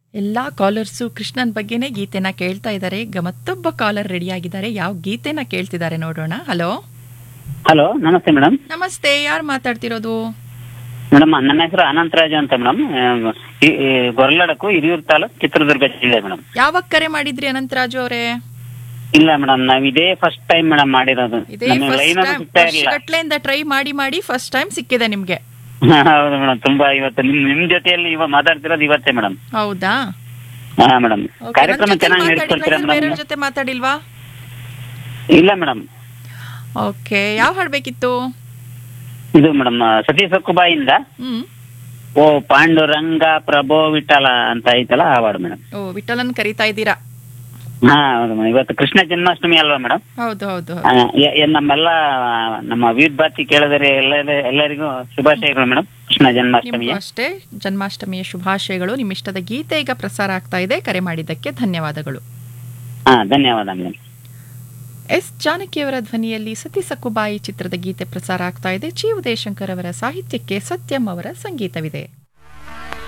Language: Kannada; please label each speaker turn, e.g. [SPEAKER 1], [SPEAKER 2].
[SPEAKER 1] ಎಲ್ಲಾ ಕಾಲರ್ಸು ಕೃಷ್ಣನ್ ಬಗ್ಗೆನೇ ಗೀತೆನ ಕೇಳ್ತಾ ಇದ್ದಾರೆ ಈಗ ಮತ್ತೊಬ್ಬ ಕಾಲರ್ ರೆಡಿ ಆಗಿದ್ದಾರೆ ಯಾವ ಗೀತೆನ ಕೇಳ್ತಿದ್ದಾರೆ ನೋಡೋಣ ಹಲೋ
[SPEAKER 2] ಹಲೋ ನಮಸ್ತೆ ಮೇಡಮ್
[SPEAKER 1] ನಮಸ್ತೆ ಯಾರು ಮಾತಾಡ್ತಿರೋದು
[SPEAKER 2] ಮೇಡಮ್ ನನ್ನ ಹೆಸರು ಅನಂತರಾಜು ಅಂತ ಮೇಡಮ್ ಗೊರಲಡಕು ಹಿರಿಯೂರು ತಾಲೂಕು ಚಿತ್ರದುರ್ಗ ಜಿಲ್ಲೆ ಮೇಡಮ್
[SPEAKER 1] ಯಾವಾಗ ಕರೆ ಮಾಡಿದ್ರಿ ಅನಂತರಾಜು ಅವರೇ
[SPEAKER 2] ಇಲ್ಲ ಮೇಡಮ್ ನಾವ್ ಇದೇ ಫಸ್ಟ್ ಟೈಮ್ ಮೇಡಮ್ ಮಾಡಿರೋದು
[SPEAKER 1] ಇದೇ
[SPEAKER 2] ನಮಗೆ
[SPEAKER 1] ಫಸ್ಟ್
[SPEAKER 2] ಲೈನ್
[SPEAKER 1] ಟೈಮ್
[SPEAKER 2] ಸಿಗ್ತಾ ಇರಲಿಲ್ಲ
[SPEAKER 1] ವರ್ಷಗಟ್ಲೆಯಿಂದ ಟ್ರೈ ಮಾಡಿ ಮಾಡಿ ಫಸ್ಟ್ ಟೈಮ್ ಸಿಕ್ಕಿದೆ ನಿಮ್ಗೆ
[SPEAKER 2] ಹೌದು ಮೇಡಮ್ ತುಂಬಾ ಇವತ್ತು ನಿಮ್ ನಿಮ್ ಜೊತೆಯಲ್ಲಿ ಇವಾಗ ಮಾತಾಡ್ತಿರೋದು ಇವತ್ತೇ ಮೇಡಮ್
[SPEAKER 1] ಹೌದಾ
[SPEAKER 2] ಹಾ ಮೇಡಮ್
[SPEAKER 1] Okay,
[SPEAKER 2] ಕಾರ್ಯಕ್ರಮ
[SPEAKER 1] ನನ್ ಜೊತೆ
[SPEAKER 2] ಚೆನ್ನಾಗಿ
[SPEAKER 1] ಮಾತಾಡಿಲ್ಲ,
[SPEAKER 2] ನಡೆಸ್ಕೊಡ್ತೀರಾ
[SPEAKER 1] ಇನ್ನು
[SPEAKER 2] ಮೇಡಮ್
[SPEAKER 1] ಬೇರೆಯವ್ರ ಜೊತೆ ಮಾತಾಡಿಲ್ವಾ
[SPEAKER 2] ಇಲ್ಲ ಮೇಡಮ್
[SPEAKER 1] ಓಕೆ ಯಾವ ಹಾಡ್ಬೇಕಿತ್ತು
[SPEAKER 2] ಇದು ಮೇಡಮ್ ಸತಿ ಸಕ್ಕುಬಾಯಿಂದ
[SPEAKER 1] ಹ್ಮ್
[SPEAKER 2] ಓ ಪಾಂಡುರಂಗ ಪ್ರಭೋ ವಿಠಲ ಅಂತ ಐತಲ್ಲ ಆ ವಾರ್ಡ್ ಮೇಡಮ್
[SPEAKER 1] ಓ ವಿಠಲನ್ ಕರಿತಾ ಇದ್ದೀರಾ
[SPEAKER 2] ಹಾ ಹೌದು ಮೇಡಮ್ ಇವತ್ತು ಕೃಷ್ಣ ಜನ್ಮಾಷ್ಟಮಿ ಅಲ್ವಾ ಮೇಡಮ್
[SPEAKER 1] ಹೌದು ಹೌದು
[SPEAKER 2] ಆ, ಯ- ಯ- ನಮ್ಮೆಲ್ಲ ನಮ್ಮ ವೀರ್ ಬಾತಿ ಕೇಳಿದರೆ ಎಲ್ಲ ಎಲ್ಲರಿಗೂ ಶುಭಾಶಯಗಳು ಮೇಡಮ್ ಕೃಷ್ಣ ಜನ್ಮಾಷ್ಟಮಿಯ
[SPEAKER 1] ನಿಮ್ಗೂ ಅಷ್ಟೇ ಜನ್ಮಾಷ್ಟಮಿಯ ಶುಭಾಶಯಗಳು ನಿಮ್ಮ ಇಷ್ಟದ ಗೀತೆ ಈಗ ಪ್ರಸಾರ ಆಗ್ತಾ ಇದೆ ಕರೆ ಮಾಡಿದ್ದಕ್ಕೆ ಧನ್ಯವಾದಗಳು
[SPEAKER 2] ಹಾ ಧನ್ಯವಾದ ಮೇಡಮ್
[SPEAKER 1] ಎಸ್ ಜಾನಕಿಯವರ ಧ್ವನಿಯಲ್ಲಿ ಸತಿ ಸಕ್ಕುಬಾಯಿ ಚಿತ್ರದ ಗೀತೆ ಪ್ರಸಾರ ಆಗ್ತಾ ಇದೆ ಚಿ ಉದಯಶಂಕರ್ ಅವರ ಸಾಹಿತ್ಯಕ್ಕೆ ಸತ್ಯಂ ಅವರ ಸಂಗೀತವಿದೆ